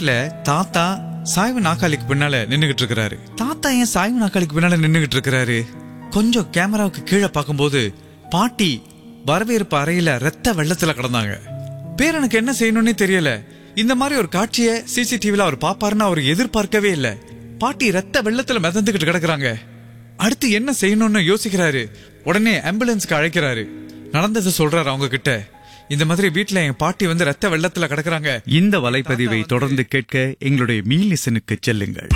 வீட்ல தாத்தா சாய்வு நாக்காளிக்கு பின்னால நின்னுகிட்டு இருக்கிறாரு தாத்தா ஏன் சாய்வு நாக்காளிக்கு பின்னால நின்னுகிட்டு இருக்கிறாரு கொஞ்சம் கேமராவுக்கு கீழே பார்க்கும்போது பாட்டி வரவேற்பு அறையில ரத்த வெள்ளத்துல கிடந்தாங்க பேரனுக்கு என்ன செய்யணும்னே தெரியல இந்த மாதிரி ஒரு காட்சியை சிசிடிவில அவர் பாப்பாருன்னு அவர் எதிர்பார்க்கவே இல்ல பாட்டி ரத்த வெள்ளத்துல மிதந்துகிட்டு கிடக்குறாங்க அடுத்து என்ன செய்யணும்னு யோசிக்கிறாரு உடனே ஆம்புலன்ஸ்க்கு அழைக்கிறாரு நடந்ததை சொல்றாரு அவங்க கிட்ட இந்த மாதிரி வீட்ல என் பாட்டி வந்து ரத்த வெள்ளத்துல கிடக்குறாங்க இந்த வலைப்பதிவை தொடர்ந்து கேட்க எங்களுடைய மீலிசனுக்கு செல்லுங்கள்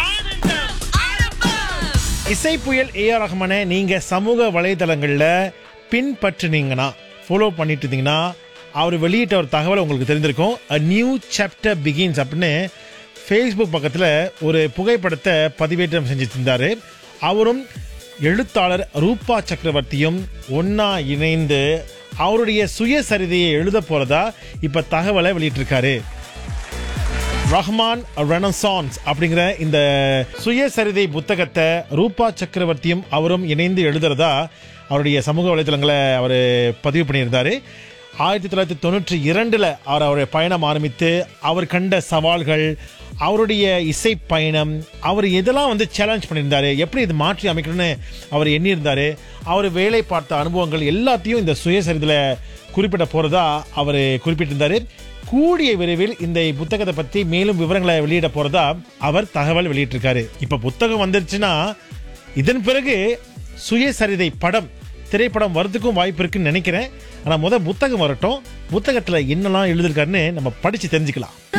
இசை புயல் ஏஆர் ரஹ்மானை நீங்க சமூக வலைதளங்கள்ல பின்பற்றுனீங்கன்னா ஃபாலோ பண்ணிட்டு இருந்தீங்கன்னா அவர் வெளியிட்ட ஒரு தகவல் உங்களுக்கு தெரிந்திருக்கும் அ நியூ சாப்டர் பிகின்ஸ் அப்படின்னு ஃபேஸ்புக் பக்கத்தில் ஒரு புகைப்படத்தை பதிவேற்றம் செஞ்சுட்டு இருந்தாரு அவரும் எழுத்தாளர் ரூபா சக்கரவர்த்தியும் ஒன்னா இணைந்து அவருடைய சுயசரிதையை எழுத போறதா இப்ப தகவலை வெளியிட்டிருக்காரு ரஹ்மான் ரெனசான்ஸ் அப்படிங்கிற இந்த சுயசரிதை புத்தகத்தை ரூபா சக்கரவர்த்தியும் அவரும் இணைந்து எழுதுறதா அவருடைய சமூக வலைதளங்களை அவர் பதிவு பண்ணியிருந்தாரு ஆயிரத்தி தொள்ளாயிரத்தி தொண்ணூற்றி இரண்டில் அவர் அவருடைய பயணம் ஆரம்பித்து அவர் கண்ட சவால்கள் அவருடைய இசை பயணம் அவர் எதெல்லாம் வந்து சேலஞ்ச் பண்ணியிருந்தாரு எப்படி இது மாற்றி அமைக்கணும்னு அவர் எண்ணியிருந்தாரு அவர் வேலை பார்த்த அனுபவங்கள் எல்லாத்தையும் இந்த சுயசரிதில் குறிப்பிட போறதா அவர் குறிப்பிட்டிருந்தாரு கூடிய விரைவில் இந்த புத்தகத்தை பத்தி மேலும் விவரங்களை வெளியிட போறதா அவர் தகவல் வெளியிட்டிருக்காரு இப்ப புத்தகம் வந்துருச்சுன்னா இதன் பிறகு சுயசரிதை படம் திரைப்படம் வரதுக்கும் வாய்ப்பு இருக்குன்னு நினைக்கிறேன் ஆனா முத புத்தகம் வரட்டும் புத்தகத்துல என்னெல்லாம் எழுதிருக்காருன்னு நம்ம படிச்சு தெரிஞ்சுக்கலாம்